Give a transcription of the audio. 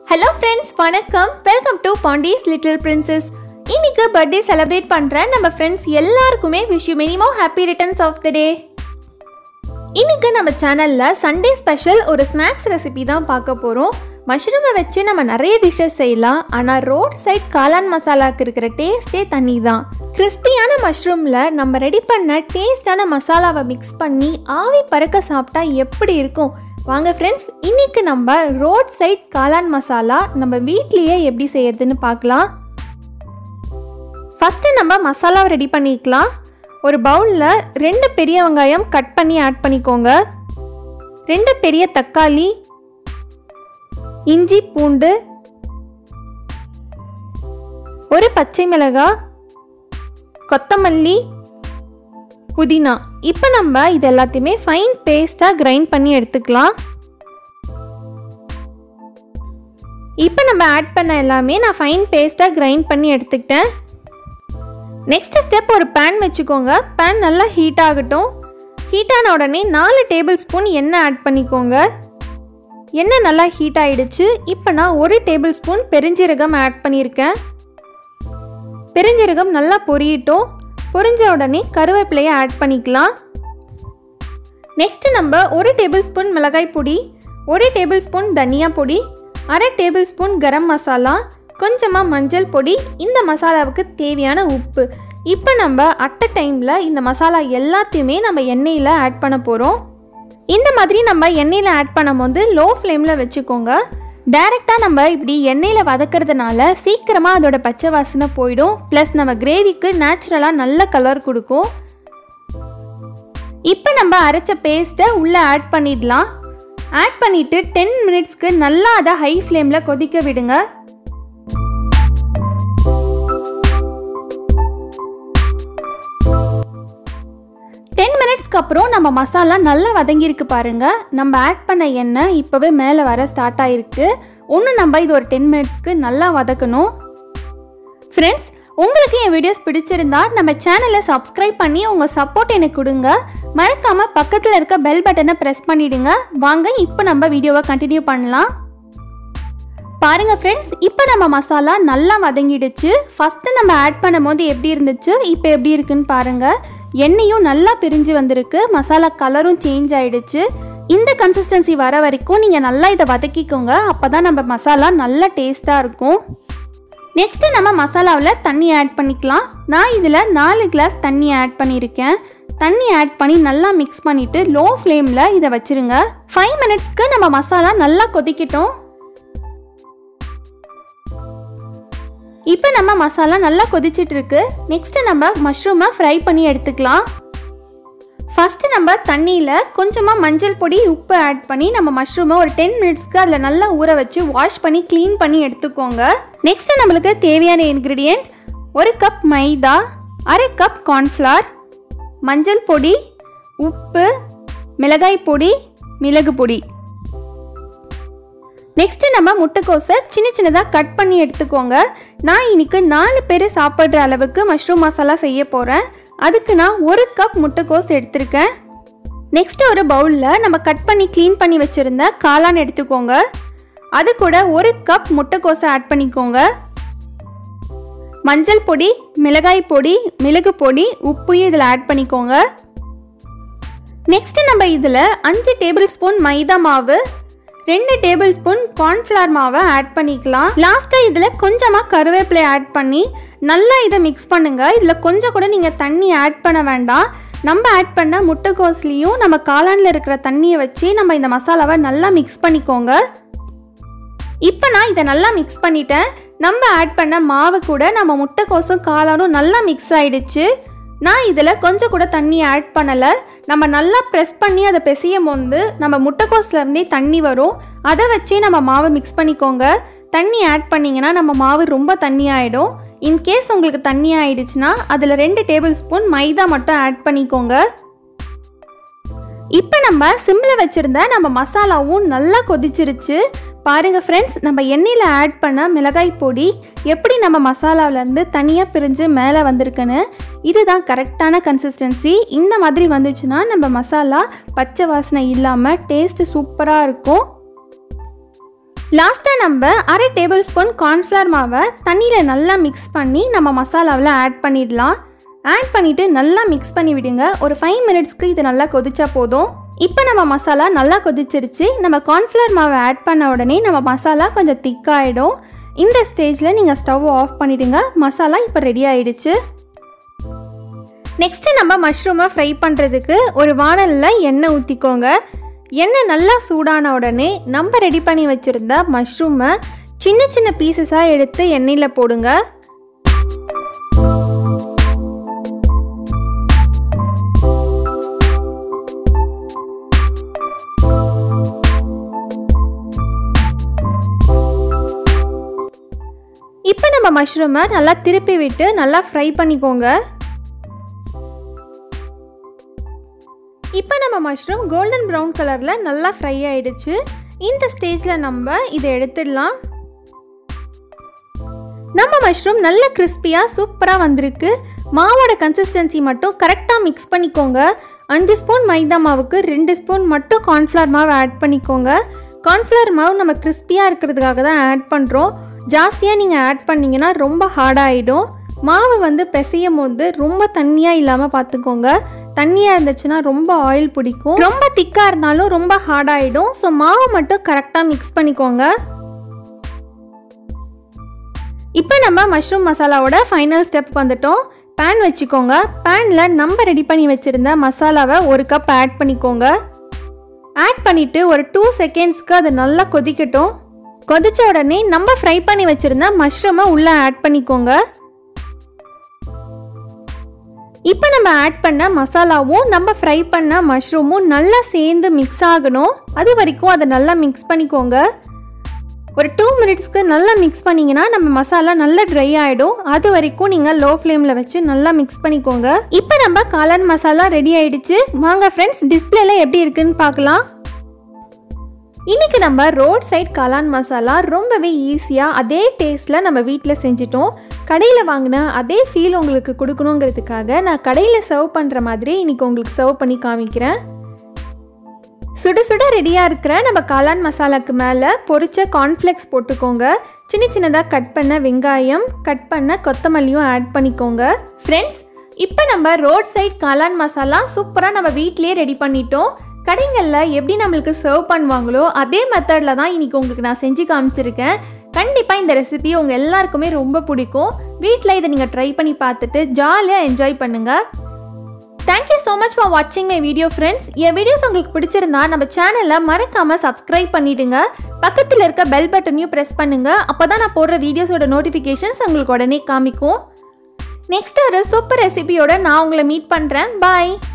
hello friends வணக்கம் welcome to Pandi's little princess இன்னைக்கு birthday celebrate பண்ணுற நம்ம ஃப்ரெண்ட்ஸ் எல்லாருக்குமே wish you minimum happy returns of the day இன்னைக்கு நம்ம சேனலில் சண்டே ஸ்பெஷல் ஒரு ஸ்நாக்ஸ் ரெசிபி தான் பார்க்க போகிறோம் மஷ்ரூமை வச்சு நம்ம நிறைய டிஷ்ஷஸ் செய்யலாம் ஆனால் ரோட் சைட் காளான் மசாலாக்கு இருக்கிற டேஸ்ட்டே தனி தான் கிறிஸ்பியான மஷ்ரூமில் நம்ம ரெடி பண்ண டேஸ்டான மசாலாவை மிக்ஸ் பண்ணி ஆவி பறக்க சாப்பிட்டா எப்படி இருக்கும் வாங்க ஃப்ரெண்ட்ஸ் இன்னைக்கு நம்ம ரோட் சைட் காளான் மசாலா நம்ம வீட்லேயே எப்படி செய்யறதுன்னு பார்க்கலாம் ஃபஸ்ட்டு நம்ம மசாலாவை ரெடி பண்ணிக்கலாம் ஒரு பவுலில் ரெண்டு பெரிய வெங்காயம் கட் பண்ணி ஆட் பண்ணிக்கோங்க ரெண்டு பெரிய தக்காளி இஞ்சி பூண்டு ஒரு பச்சை மிளகாய் கொத்தமல்லி புதினா இப்போ நம்ம இது எல்லாத்தையுமே ஃபைன் பேஸ்ட்டாக கிரைண்ட் பண்ணி எடுத்துக்கலாம் இப்போ நம்ம ஆட் பண்ண எல்லாமே நான் ஃபைன் பேஸ்ட்டாக கிரைண்ட் பண்ணி எடுத்துக்கிட்டேன் நெக்ஸ்ட் ஸ்டெப் ஒரு பேன் வச்சுக்கோங்க பேன் நல்லா ஹீட் ஆகட்டும் ஹீட் ஆன உடனே நாலு டேபிள் ஸ்பூன் எண்ணெய் ஆட் பண்ணிக்கோங்க எண்ணெய் நல்லா ஹீட் ஆயிடுச்சு இப்போ நான் ஒரு டேபிள் ஸ்பூன் பெருஞ்சீரகம் ஆட் பண்ணியிருக்கேன் பெருஞ்சீரகம் நல்லா பொரியட்டும் பொரிஞ்ச உடனே கருவேப்பிலையை ஆட் பண்ணிக்கலாம் நெக்ஸ்ட் நம்ம ஒரு டேபிள் ஸ்பூன் மிளகாய் பொடி ஒரு டேபிள் ஸ்பூன் தனியா பொடி அரை டேபிள் ஸ்பூன் கரம் மசாலா கொஞ்சமாக மஞ்சள் பொடி இந்த மசாலாவுக்கு தேவையான உப்பு இப்போ நம்ம அட்ட டைமில் இந்த மசாலா எல்லாத்தையுமே நம்ம எண்ணெயில் ஆட் பண்ண போகிறோம் இந்த மாதிரி நம்ம எண்ணெயில் ஆட் பண்ணும்போது லோ ஃப்ளேமில் வச்சுக்கோங்க டைரெக்டாக நம்ம இப்படி எண்ணெயில் வதக்கிறதுனால சீக்கிரமாக அதோட பச்சை வாசனை போயிடும் ப்ளஸ் நம்ம கிரேவிக்கு நேச்சுரலாக நல்ல கலர் கொடுக்கும் இப்போ நம்ம அரைச்ச பேஸ்ட்டை உள்ளே ஆட் பண்ணிடலாம் ஆட் பண்ணிவிட்டு டென் மினிட்ஸ்க்கு நல்லா அதை ஹை ஃப்ளேமில் கொதிக்க விடுங்க டென் மினிட்ஸ்க்கு அப்புறம் நம்ம மசாலா நல்லா வதங்கியிருக்கு பாருங்க நம்ம ஆட் பண்ண எண்ணெய் இப்போவே மேலே வர ஸ்டார்ட் ஆயிருக்கு ஒன்று நம்ம இது ஒரு டென் மினிட்ஸ்க்கு நல்லா வதக்கணும் ஃப்ரெண்ட்ஸ் உங்களுக்கு என் வீடியோஸ் பிடிச்சிருந்தா நம்ம சேனலை சப்ஸ்கிரைப் பண்ணி உங்கள் சப்போர்ட் எனக்கு கொடுங்க மறக்காமல் பக்கத்தில் இருக்க பெல் பட்டனை ப்ரெஸ் பண்ணிடுங்க வாங்க இப்போ நம்ம வீடியோவை கண்டினியூ பண்ணலாம் பாருங்க ஃப்ரெண்ட்ஸ் இப்போ நம்ம மசாலா நல்லா வதங்கிடுச்சு ஃபஸ்ட்டு நம்ம ஆட் பண்ணும்போது எப்படி இருந்துச்சு இப்போ எப்படி இருக்குன்னு பாருங்க எண்ணெயும் நல்லா பிரிஞ்சு வந்திருக்கு மசாலா கலரும் சேஞ்ச் ஆயிடுச்சு இந்த கன்சிஸ்டன்சி வர வரைக்கும் நீங்கள் நல்லா இதை வதக்கிக்கோங்க அப்போ தான் நம்ம மசாலா நல்லா டேஸ்ட்டாக இருக்கும் நெக்ஸ்ட்டு நம்ம மசாலாவில் தண்ணி ஆட் பண்ணிக்கலாம் நான் இதில் நாலு கிளாஸ் தண்ணி ஆட் பண்ணியிருக்கேன் தண்ணி ஆட் பண்ணி நல்லா மிக்ஸ் பண்ணிவிட்டு லோ ஃப்ளேமில் இதை வச்சுருங்க ஃபைவ் மினிட்ஸ்க்கு நம்ம மசாலா நல்லா கொதிக்கட்டும் இப்போ நம்ம மசாலா நல்லா கொதிச்சிட்டு இருக்கு நெக்ஸ்ட் நம்ம மஷ்ரூமை ஃப்ரை பண்ணி எடுத்துக்கலாம் ஃபஸ்ட்டு நம்ம தண்ணியில் கொஞ்சமாக மஞ்சள் பொடி உப்பு ஆட் பண்ணி நம்ம மஷ்ரூமை ஒரு டென் மினிட்ஸ்க்கு அதில் நல்லா ஊற வச்சு வாஷ் பண்ணி க்ளீன் பண்ணி எடுத்துக்கோங்க நெக்ஸ்ட் நம்மளுக்கு தேவையான இன்க்ரீடியண்ட் ஒரு கப் மைதா அரை கப் கார்ன்ஃப்ளவர் மஞ்சள் பொடி உப்பு மிளகாய் பொடி மிளகு பொடி நெக்ஸ்ட்டு நம்ம முட்டைக்கோஸை சின்ன சின்னதாக கட் பண்ணி எடுத்துக்கோங்க நான் இன்னைக்கு நாலு பேர் சாப்பிட்ற அளவுக்கு மஷ்ரூம் மசாலா செய்ய போகிறேன் அதுக்கு நான் ஒரு கப் முட்டைக்கோஸ் எடுத்திருக்கேன் நெக்ஸ்ட் ஒரு பவுலில் நம்ம கட் பண்ணி க்ளீன் பண்ணி வச்சுருந்த காளான் எடுத்துக்கோங்க அது கூட ஒரு கப் முட்டைக்கோஸை ஆட் பண்ணிக்கோங்க மஞ்சள் பொடி மிளகாய் பொடி மிளகு பொடி உப்பையும் இதில் ஆட் பண்ணிக்கோங்க நெக்ஸ்ட் நம்ம இதில் அஞ்சு டேபிள் ஸ்பூன் மைதா மாவு ரெண்டு டேபிள் ஸ்பூன் கார்ன்ஃப்ளவர் மாவை ஆட் பண்ணிக்கலாம் லாஸ்ட்டாக இதில் கொஞ்சமாக கருவேப்பிலை ஆட் பண்ணி நல்லா இதை மிக்ஸ் பண்ணுங்கள் இதில் கொஞ்சம் கூட நீங்கள் தண்ணி ஆட் பண்ண வேண்டாம் நம்ம ஆட் பண்ண முட்டைக்கோஸ்லேயும் நம்ம காளானில் இருக்கிற தண்ணியை வச்சு நம்ம இந்த மசாலாவை நல்லா மிக்ஸ் பண்ணிக்கோங்க இப்போ நான் இதை நல்லா மிக்ஸ் பண்ணிட்டேன் நம்ம ஆட் பண்ண மாவு கூட நம்ம முட்டைக்கோசும் காளானும் நல்லா மிக்ஸ் ஆயிடுச்சு நான் இதில் கொஞ்சம் கூட தண்ணி ஆட் பண்ணலை நம்ம நல்லா ப்ரெஸ் பண்ணி அதை பிசையும் போது நம்ம முட்டைக்கோஸ்லேருந்தே தண்ணி வரும் அதை வச்சே நம்ம மாவை மிக்ஸ் பண்ணிக்கோங்க தண்ணி ஆட் பண்ணிங்கன்னா நம்ம மாவு ரொம்ப தண்ணி ஆகிடும் இன்கேஸ் உங்களுக்கு தண்ணி ஆயிடுச்சுன்னா அதில் ரெண்டு டேபிள் ஸ்பூன் மைதா மட்டும் ஆட் பண்ணிக்கோங்க இப்போ நம்ம சிம்மில் வச்சுருந்த நம்ம மசாலாவும் நல்லா கொதிச்சிருச்சு பாருங்கள் ஃப்ரெண்ட்ஸ் நம்ம எண்ணெயில் ஆட் பண்ண மிளகாய் பொடி எப்படி நம்ம மசாலாவிலேருந்து தனியாக பிரிஞ்சு மேலே வந்திருக்குன்னு இதுதான் கரெக்டான கன்சிஸ்டன்சி இந்த மாதிரி வந்துச்சுன்னா நம்ம மசாலா பச்சை வாசனை இல்லாமல் டேஸ்ட்டு சூப்பராக இருக்கும் லாஸ்ட்டாக நம்ம அரை டேபிள் ஸ்பூன் கார்ன்ஃப்ளவர் மாவை தண்ணியில் நல்லா மிக்ஸ் பண்ணி நம்ம மசாலாவில் ஆட் பண்ணிடலாம் ஆட் பண்ணிவிட்டு நல்லா மிக்ஸ் பண்ணி விடுங்க ஒரு ஃபைவ் மினிட்ஸ்க்கு இது நல்லா கொதிச்சா போதும் இப்போ நம்ம மசாலா நல்லா கொதிச்சிருச்சு நம்ம கார்ன்ஃப்ளவர் மாவை ஆட் பண்ண உடனே நம்ம மசாலா கொஞ்சம் திக்காயிடும் இந்த ஸ்டேஜில் நீங்கள் ஸ்டவ் ஆஃப் பண்ணிவிடுங்க மசாலா இப்போ ரெடி ஆயிடுச்சு நெக்ஸ்ட்டு நம்ம மஷ்ரூமை ஃப்ரை பண்ணுறதுக்கு ஒரு வானலில் எண்ணெய் ஊற்றிக்கோங்க எண்ணெய் நல்லா சூடான உடனே நம்ம ரெடி பண்ணி வச்சுருந்த மஷ்ரூமை சின்ன சின்ன பீசஸாக எடுத்து எண்ணெயில் போடுங்க இப்போ நம்ம மஷ்ரூமை நல்லா திருப்பி விட்டு நல்லா ஃப்ரை பண்ணிக்கோங்க இப்போ நம்ம மஷ்ரூம் கோல்டன் ப்ரௌன் கலரில் நல்லா ஃப்ரை ஆயிடுச்சு இந்த ஸ்டேஜில் நம்ம இதை எடுத்துடலாம் நம்ம மஷ்ரூம் நல்ல கிறிஸ்பியாக சூப்பராக வந்திருக்கு மாவோட கன்சிஸ்டன்சி மட்டும் கரெக்டாக மிக்ஸ் பண்ணிக்கோங்க அஞ்சு ஸ்பூன் மைதா மாவுக்கு ரெண்டு ஸ்பூன் மட்டும் கார்ன்ஃப்ளவர் மாவு ஆட் பண்ணிக்கோங்க கார்ன்ஃப்ளவர் மாவு நம்ம கிறிஸ்பியாக இருக்கிறதுக்காக தான் ஆட் பண்ணுறோம் ஜாஸ்தியாக நீங்கள் ஆட் பண்ணிங்கன்னா ரொம்ப ஹார்டாகிடும் மாவு வந்து பிசையும் போது ரொம்ப தண்ணியாக இல்லாமல் பார்த்துக்கோங்க தண்ணியாக இருந்துச்சுன்னா ரொம்ப ஆயில் பிடிக்கும் ரொம்ப திக்காக இருந்தாலும் ரொம்ப ஹார்டாகிடும் ஸோ மாவு மட்டும் கரெக்டாக மிக்ஸ் பண்ணிக்கோங்க இப்போ நம்ம மஷ்ரூம் மசாலாவோட ஃபைனல் ஸ்டெப் வந்துட்டோம் பேன் வச்சுக்கோங்க பேனில் நம்ம ரெடி பண்ணி வச்சுருந்த மசாலாவை ஒரு கப் ஆட் பண்ணிக்கோங்க ஆட் பண்ணிவிட்டு ஒரு டூ செகண்ட்ஸ்க்கு அது நல்லா கொதிக்கட்டும் கொதிச்ச உடனே நம்ம ஃப்ரை பண்ணி வச்சுருந்த மஷ்ரூமை உள்ளே ஆட் பண்ணிக்கோங்க இப்போ நம்ம ஆட் பண்ண மசாலாவும் நம்ம ஃப்ரை பண்ண மஷ்ரூமும் நல்லா சேர்ந்து மிக்ஸ் ஆகணும் அது வரைக்கும் அதை நல்லா மிக்ஸ் பண்ணிக்கோங்க ஒரு டூ மினிட்ஸ்க்கு நல்லா மிக்ஸ் பண்ணிங்கன்னா நம்ம மசாலா நல்லா ட்ரை ஆகிடும் அது வரைக்கும் நீங்கள் லோ ஃப்ளேமில் வச்சு நல்லா மிக்ஸ் பண்ணிக்கோங்க இப்போ நம்ம காளான் மசாலா ரெடி ஆயிடுச்சு வாங்க ஃப்ரெண்ட்ஸ் டிஸ்பிளேல எப்படி இருக்குன்னு பார்க்கலாம் இன்னைக்கு நம்ம ரோட் சைட் காளான் மசாலா ரொம்பவே ஈஸியாக அதே டேஸ்ட்டில் நம்ம வீட்டில் செஞ்சிட்டோம் கடையில் வாங்கின அதே ஃபீல் உங்களுக்கு கொடுக்கணுங்கிறதுக்காக நான் கடையில் சர்வ் பண்ணுற மாதிரி இன்னைக்கு உங்களுக்கு சர்வ் பண்ணி காமிக்கிறேன் சுட சுட ரெடியாக இருக்கிற நம்ம காளான் மசாலாக்கு மேலே பொரிச்ச கார்ன்ஃப்ளெக்ஸ் போட்டுக்கோங்க சின்ன சின்னதாக கட் பண்ண வெங்காயம் கட் பண்ண கொத்தமல்லியும் ஆட் பண்ணிக்கோங்க ஃப்ரெண்ட்ஸ் இப்போ நம்ம ரோட் சைட் காளான் மசாலா சூப்பராக நம்ம வீட்லேயே ரெடி பண்ணிட்டோம் கடைகளில் எப்படி நம்மளுக்கு சர்வ் பண்ணுவாங்களோ அதே மெத்தடில் தான் இன்றைக்கி உங்களுக்கு நான் செஞ்சு காமிச்சிருக்கேன் கண்டிப்பாக இந்த ரெசிபி உங்கள் எல்லாருக்குமே ரொம்ப பிடிக்கும் வீட்டில் இதை நீங்கள் ட்ரை பண்ணி பார்த்துட்டு ஜாலியாக என்ஜாய் பண்ணுங்கள் தேங்க்யூ ஸோ மச் ஃபார் வாட்சிங் மை வீடியோ ஃப்ரெண்ட்ஸ் என் வீடியோஸ் உங்களுக்கு பிடிச்சிருந்தா நம்ம சேனலை மறக்காமல் சப்ஸ்கிரைப் பண்ணிடுங்க பக்கத்தில் இருக்க பெல் பட்டனையும் ப்ரெஸ் பண்ணுங்க அப்போ தான் நான் போடுற வீடியோஸோட நோட்டிஃபிகேஷன்ஸ் உங்களுக்கு உடனே காமிக்கும் நெக்ஸ்ட் ஒரு சூப்பர் ரெசிபியோட நான் உங்களை மீட் பண்ணுறேன் பாய்